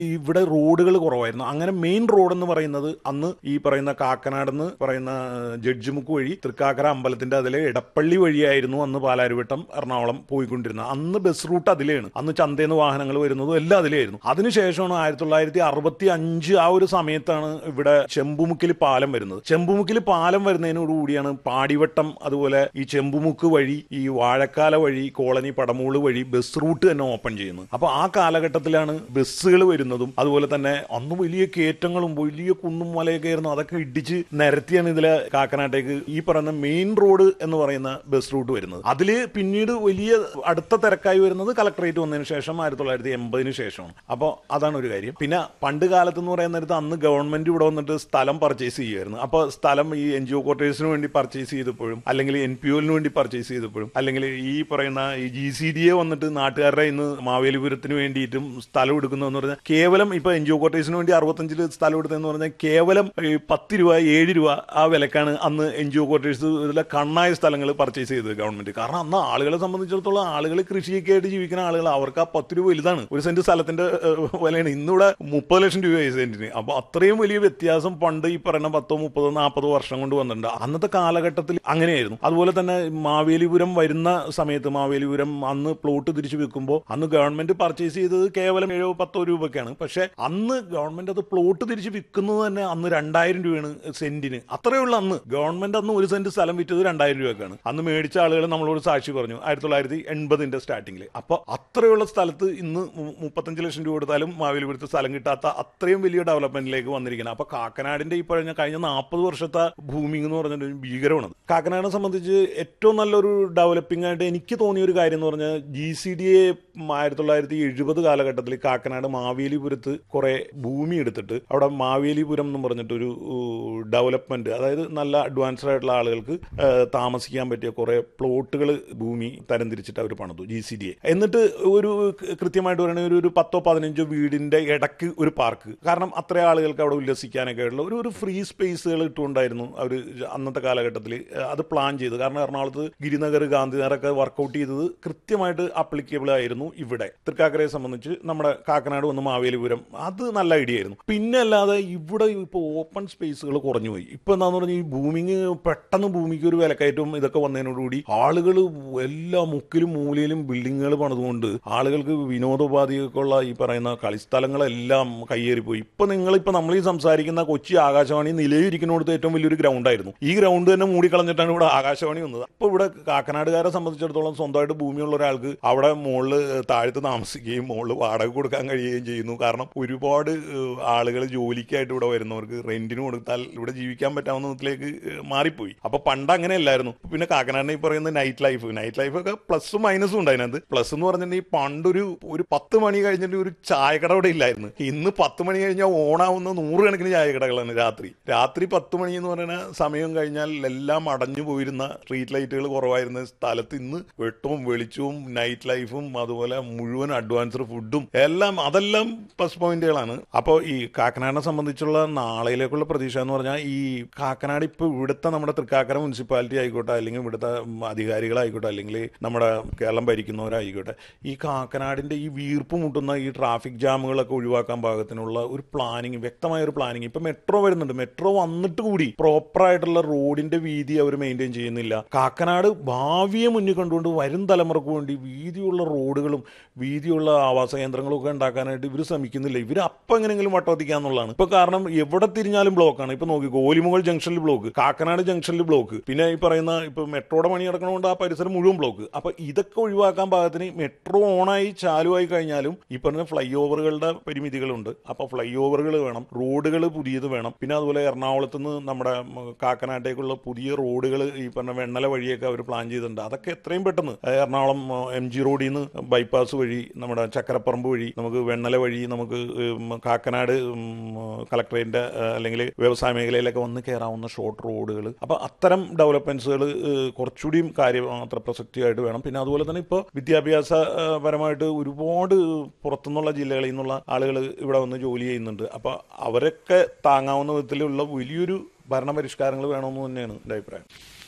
ഇവിടെ റോഡുകൾ കുറവായിരുന്നു അങ്ങനെ മെയിൻ റോഡ് എന്ന് പറയുന്നത് അന്ന് ഈ പറയുന്ന കാക്കനാടെന്ന് പറയുന്ന ജഡ്ജിമുക്ക് വഴി തൃക്കാക്കര അമ്പലത്തിന്റെ അതിലെ ഇടപ്പള്ളി വഴിയായിരുന്നു അന്ന് പാലാരിവട്ടം എറണാകുളം പോയിക്കൊണ്ടിരുന്നത് അന്ന് ബസ് റൂട്ട് അതിലെയാണ് അന്ന് ചന്തേന്ന് വാഹനങ്ങൾ വരുന്നതും എല്ലാം അതിലെയായിരുന്നു അതിനുശേഷമാണ് ആയിരത്തി തൊള്ളായിരത്തി അറുപത്തി അഞ്ച് ആ ഒരു സമയത്താണ് ഇവിടെ ചെമ്പുമുക്കിൽ പാലം വരുന്നത് ചെമ്പുമുക്കിൽ പാലം വരുന്നതിനോടുകൂടിയാണ് പാടിവട്ടം അതുപോലെ ഈ ചെമ്പുമുക്ക് വഴി ഈ വാഴക്കാല വഴി കോളനി പടമൂള് വഴി ബസ് റൂട്ട് തന്നെ ഓപ്പൺ ചെയ്യുന്നത് അപ്പൊ ആ കാലഘട്ടത്തിലാണ് ബസ്സുകൾ വരുന്നതും അതുപോലെ തന്നെ അന്ന് വലിയ കയറ്റങ്ങളും വലിയ കുന്നും മലയൊക്കെ ആയിരുന്നു അതൊക്കെ ഇടിച്ച് നിരത്തിയാണ് ഇതിലെ കാക്കനാട്ടേക്ക് ഈ പറയുന്ന മെയിൻ റോഡ് എന്ന് പറയുന്ന ബസ് റൂട്ട് വരുന്നത് അതില് പിന്നീട് വലിയ അടുത്ത തിരക്കായി വരുന്നത് കളക്ടറേറ്റ് വന്നതിന് ശേഷം ആയിരത്തി തൊള്ളായിരത്തി എൺപതിന് ശേഷമാണ് അപ്പോൾ അതാണ് ഒരു കാര്യം പിന്നെ പണ്ട് കാലത്ത് എന്ന് പറയുന്ന നേരത്ത് അന്ന് ഗവൺമെന്റ് ഇവിടെ വന്നിട്ട് സ്ഥലം പർച്ചേസ് ചെയ്യുമായിരുന്നു അപ്പോൾ സ്ഥലം ഈ എൻ ജി ഒ ക്വാർട്ടേഴ്സിന് വേണ്ടി പർച്ചേസ് ചെയ്തപ്പോഴും അല്ലെങ്കിൽ എൻ പി ഒലിന് വേണ്ടി പർച്ചേസ് ചെയ്തപ്പോഴും അല്ലെങ്കിൽ ഈ പറയുന്ന ഈ ജി സി ഡി എ വന്നിട്ട് നാട്ടുകാരുടെ ഇന്ന് മാവേലിപുരത്തിന് വേണ്ടിയിട്ടും സ്ഥലം എടുക്കുന്നതെന്ന് പറഞ്ഞാൽ കേവലം ഇപ്പൊ എൻ ജി ഒ ക്വാർട്ടേഴ്സിന് വേണ്ടി അറുപത്തഞ്ചില് സ്ഥലം എടുത്തതെന്ന് പറഞ്ഞാൽ കേവലം ഈ പത്ത് രൂപ ഏഴ് രൂപ ആ വിലക്കാണ് അന്ന് എൻ ജി ഒ ക്വാർട്ടേഴ്സ് ഇതിലെ കണ്ണായ സ്ഥലങ്ങൾ പർച്ചേസ് ചെയ്തത് ഗവൺമെന്റ് കാരണം അന്ന് ആളുകളെ സംബന്ധിച്ചിടത്തോളം ആളുകൾ കൃഷിയൊക്കെ ആയിട്ട് ജീവിക്കുന്ന ആളുകൾ അവർക്ക് ആ പത്ത് രൂപ വലുതാണ് ഒരു സെന്റ് സ്ഥലത്തിന്റെ ഏഹ്, വിലയാണ് ഇന്നിവിടെ മുപ്പത് ലക്ഷം രൂപയായി സെന്റിന് അപ്പൊ അത്രയും വലിയ വ്യത്യാസം പണ്ട് ഈ പറയുന്ന പത്തോ മുപ്പതോ നാൽപ്പതോ വർഷം കൊണ്ട് വന്നിട്ടുണ്ട് അന്നത്തെ കാലഘട്ടത്തിൽ അങ്ങനെയായിരുന്നു അതുപോലെ തന്നെ മാവേലിപുരം വരുന്ന സമയത്ത് മാവേലിപുരം അന്ന് പ്ലോട്ട് തിരിച്ചു വെക്കുമ്പോൾ അന്ന് ഗവൺമെന്റ് പർച്ചേസ് ചെയ്തത് കേവലം ഏഴോ പത്തോ രൂപയ്ക്കാണ് പക്ഷെ അന്ന് ഗവൺമെന്റ് അത് പ്ലോട്ട് തിരിച്ച് വിൽക്കുന്നത് തന്നെ അന്ന് രണ്ടായിരം രൂപയാണ് സെന്റിന് അത്രയുള്ള അന്ന് ഗവൺമെന്റ് അന്ന് ഒരു സെന്റ് സ്ഥലം വിറ്റത് രണ്ടായിരം രൂപക്കാണ് അന്ന് മേടിച്ച ആളുകൾ നമ്മളോട് സാക്ഷി പറഞ്ഞു ആയിരത്തി തൊള്ളായിരത്തി എൺപതിന്റെ സ്റ്റാർട്ടിങ്ങിൽ അപ്പൊ അത്രയുള്ള സ്ഥലത്ത് ഇന്ന് മു- മുപ്പത്തഞ്ച് ലക്ഷം രൂപ കൊടുത്താലും മാവേലിപുരത്ത് സ്ഥലം കിട്ടാത്ത അത്രയും വലിയ ഡെവലപ്മെന്റിലേക്ക് വന്നിരിക്കുന്നത് അപ്പൊ കാക്കനാടിന്റെ ഈ പറഞ്ഞ കഴിഞ്ഞ നാൽപ്പത് വർഷത്തെ ഭൂമിങ് എന്ന് പറഞ്ഞിട്ട് ഒരു ഭീകരമാണ് കാക്കനാടിനെ സംബന്ധിച്ച് ഏറ്റവും നല്ലൊരു ഡെവലപ്പിംഗ് ആയിട്ട് എനിക്ക് തോന്നിയ ഒരു കാര്യം എന്ന് പറഞ്ഞാൽ ജി സി ഡി എ ആയിരത്തി തൊള്ളായിരത്തി എഴുപത് കാലഘട്ടത്തിൽ കാക്കനാട് മാവേലിപുരത്ത് കുറെ ഭൂമി എടുത്തിട്ട് അവിടെ മാവേലിപുരം എന്ന് പറഞ്ഞിട്ടൊരു ഡെവലപ്മെന്റ് അതായത് നല്ല അഡ്വാൻസ്ഡ് ആയിട്ടുള്ള ആളുകൾക്ക് ആ, താമസിക്കാൻ പറ്റിയ കുറെ പ്ലോട്ടുകൾ ഭൂമി തരംതിരിച്ചിട്ട് അവർ പണിതു ജി സി ഡി എ എന്നിട്ട് ഒരു ക- കൃത്യമായിട്ട് പറയുകയാണെങ്കിൽ ഒരു ഒരു പത്തോ പതിനഞ്ചോ വീടിന്റെ ഇടക്ക് ഒരു പാർക്ക് കാരണം അത്ര ആളുകൾക്ക് അവിടെ ഉല്ലസിക്കാനൊക്കെ ഉള്ള ഒരു ഒരു ഫ്രീ സ്പേസുകൾ ഇട്ടുകൊണ്ടായിരുന്നു അവർ അന്നത്തെ കാലഘട്ടത്തിൽ അത് പ്ലാൻ ചെയ്തു കാരണം എറണാകുളത്ത് ഗിരിനഗർ ഗാന്ധിനഗറൊക്കെ വർക്കൗട്ട് ചെയ്തത് കൃത്യമായിട്ട് അപ്ലിക്കബിൾ ആയിരുന്നു ഇവിടെ തൃക്കാക്കരയെ സംബന്ധിച്ച് നമ്മുടെ കാക്കനാട് വന്ന് മാവേലിപുരം അത് നല്ല ഐഡിയ ആയിരുന്നു പിന്നെ അല്ലാതെ ഇവിടെ ഇപ്പോൾ ഓപ്പൺ സ്പേസുകൾ കുറഞ്ഞു പോയി ഇപ്പൊ എന്താന്ന് പറഞ്ഞാൽ ഈ ഭൂമിക്ക് പെട്ടെന്ന് ഭൂമിക്ക് ഒരു വിലക്കയറ്റവും ഇതൊക്കെ വന്നതിനോടുകൂടി ആളുകൾ എല്ലാ മുക്കിലും മൂലയിലും ബിൽഡിങ്ങുകൾ പണിതുകൊണ്ട് ആളുകൾക്ക് വിനോദോപാധികൾക്കുള്ള ഈ പറയുന്ന കളിസ്ഥലങ്ങളെല്ലാം കയ്യേറിപ്പോയി ഇപ്പൊ നിങ്ങളിപ്പോ നമ്മൾ ഈ സംസാരിക്കുന്ന കൊച്ചി ആകാശവാണി നിലയിരിക്കുന്നിടത്ത് ഏറ്റവും വലിയൊരു ഗ്രൗണ്ട് ആയിരുന്നു ഈ ഗ്രൗണ്ട് തന്നെ മൂടിക്കളഞ്ഞിട്ടാണ് ഇവിടെ ആകാശവാണി വന്നത് അപ്പൊ ഇവിടെ കാക്കനാടുകാരെ സംബന്ധിച്ചിടത്തോളം സ്വന്തമായിട്ട് ഭൂമിയുള്ള ഒരാൾക്ക് അവിടെ മുകളിൽ താഴത്ത് താമസിക്കുകയും മുകളിൽ വാടക കൊടുക്കാൻ കഴിയുകയും ചെയ്യുന്നു കാരണം ഒരുപാട് ആളുകൾ ജോലിക്കായിട്ട് ഇവിടെ വരുന്നവർക്ക് റെന്റിന് കൊടുത്താൽ ഇവിടെ ജീവിക്കാൻ പറ്റാവുന്ന വിധത്തിലേക്ക് ഏഹ്, മാറിപ്പോയി അപ്പൊ പണ്ട് അങ്ങനെയല്ലായിരുന്നു പിന്നെ കാക്കനാടിനെ ഈ പറയുന്ന നൈറ്റ് ലൈഫ് നൈറ്റ് ലൈഫ് ഒക്കെ പ്ലസും മൈനസും ഉണ്ട് അതിനകത്ത് പ്ലസ് എന്ന് പറഞ്ഞിട്ടുണ്ടെങ്കിൽ പണ്ടൊരു ഒരു പത്ത് മണി കഴിഞ്ഞിട്ട് ഒരു ചായക്കട ഇവിടെ ഇല്ലായിരുന്നു ഇന്ന് പത്ത് മണി കഴിഞ്ഞാൽ ഓണാവുന്ന നൂറുകണക്കിന് ചായക്കടകളാണ് രാത്രി രാത്രി പത്ത് മണി എന്ന് പറയുന്ന സമയം കഴിഞ്ഞാൽ എല്ലാം അടഞ്ഞു പോയിരുന്ന സ്ട്രീറ്റ് ലൈറ്റുകൾ കുറവായിരുന്ന സ്ഥലത്ത് ഇന്ന് വെട്ടവും വെളിച്ചവും നൈറ്റ് ലൈഫും അതുപോലെ മുഴുവൻ അഡ്വാൻസ്ഡ് ഫുഡും എല്ലാം അതെല്ലാം പ്ലസ് പോയിന്റുകളാണ് അപ്പോൾ ഈ കാക്കനാടിനെ സംബന്ധിച്ചുള്ള നാളെയിലേക്കുള്ള പ്രതീക്ഷ എന്ന് പറഞ്ഞാൽ ഈ കാക്കനാട് ഇപ്പോൾ ഇവിടുത്തെ നമ്മുടെ തൃക്കാക്കര മുനിസിപ്പാലിറ്റി ആയിക്കോട്ടെ അല്ലെങ്കിൽ ഇവിടുത്തെ ഉം, അധികാരികളായിക്കോട്ടെ അല്ലെങ്കിൽ നമ്മുടെ കേരളം ഭരിക്കുന്നവരായിക്കോട്ടെ ഈ കാക്കനാടിന്റെ ഈ വീർപ്പ് മുട്ടുന്ന ഈ ട്രാഫിക് ജാമുകളൊക്കെ ഒഴിവാക്കാൻ പാകത്തിനുള്ള ഒരു പ്ലാനിങ് വ്യക്തമായ ഒരു പ്ലാനിങ് ഇപ്പൊ മെട്രോ വരുന്നുണ്ട് മെട്രോ വന്നിട്ട് കൂടി പ്രോപ്പർ ആയിട്ടുള്ള റോഡിന്റെ വീതി അവർ മെയിൻറ്റെയിൻ ചെയ്യുന്നില്ല കാക്കനാട് ഭാവിയെ മുന്നിൽ കണ്ടുകൊണ്ട് വരും തലമുറക്ക് വേണ്ടി വീതിയുള്ള റോഡുകളും വീതിയുള്ള ആവാസ കേന്ദ്രങ്ങളും ഒക്കെ ഉണ്ടാക്കാനായിട്ട് ഇവർ ശ്രമിക്കുന്നില്ല ഇവർ അപ്പം എങ്ങനെയെങ്കിലും വട്ടവത്തിക്കാന്നുള്ളതാണ് ഇപ്പൊ കാരണം എവിടെ തിരിഞ്ഞാലും ബ്ലോക്കാണ് ഇപ്പൊ നോക്കി ഗോലിമുകൾ ജംഗ്ഷനിൽ ബ്ലോക്ക് കാക്കനാട് ജംഗ്ഷനിൽ ബ്ലോക്ക് പിന്നെ ഈ പറയുന്ന ഇപ്പൊ മെട്രോയുടെ പണി നടക്കണോണ്ട് ആ പരിസരം മുഴുവൻ ബ്ലോക്ക് അപ്പൊ ഇതൊക്കെ ഒഴിവാക്കാൻ പാകത്തിന് മെട്രോ ഓണായി ചാലുവായി കഴിഞ്ഞാലും ഈ പറഞ്ഞ ഫ്ലൈ ഓവറുകളുടെ പരിമിതികളുണ്ട് അപ്പൊ ഫ്ലൈ ഓവറുകൾ വേണം റോഡുകൾ പുതിയത് വേണം പിന്നെ അതുപോലെ എറണാകുളത്ത് നിന്ന് നമ്മുടെ ഉം, കാക്കനാട്ടേക്കുള്ള പുതിയ റോഡുകൾ ഈ പറഞ്ഞ വെണ്ണല വഴിയൊക്കെ അവർ പ്ലാൻ ചെയ്തിട്ടുണ്ട് അതൊക്കെ എത്രയും പെട്ടെന്ന് അതായത് എറണാകുളം എം ജി റോഡിൽ നിന്ന് ബൈപ്പാസ് വഴി നമ്മുടെ ചക്കരപ്പറമ്പ് വഴി നമുക്ക് വെണ്ണല വഴി നമുക്ക് ഉം, കാക്കനാട് ഉം, കളക്ടറേറ്റിന്റെ ഏഹ്, അല്ലെങ്കിൽ വ്യവസായ മേഖലയിലൊക്കെ വന്ന് കയറാവുന്ന ഷോർട്ട് റോഡുകൾ അപ്പൊ അത്തരം ഡെവലപ്മെന്റ്സുകൾ കുറച്ചുകൂടിയും കാര്യമാത്ര പ്രസക്തിയായിട്ട് വേണം പിന്നെ അതുപോലെ തന്നെ ഇപ്പോൾ വിദ്യാഭ്യാസ ഏഹ്, പരമായിട്ട് ഒരുപാട് പുറത്തുനിന്നുള്ള ജില്ലകളിൽ നിന്നുള്ള ആളുകൾ ഇവിടെ വന്ന് ജോലി ചെയ്യുന്നുണ്ട് അപ്പൊ അവരൊക്കെ താങ്ങാവുന്ന വിധത്തിലുള്ള വലിയൊരു ഭരണപരിഷ്കാരങ്ങൾ വേണമെന്ന് തന്നെയാണ് എൻ്റെ അഭിപ്രായം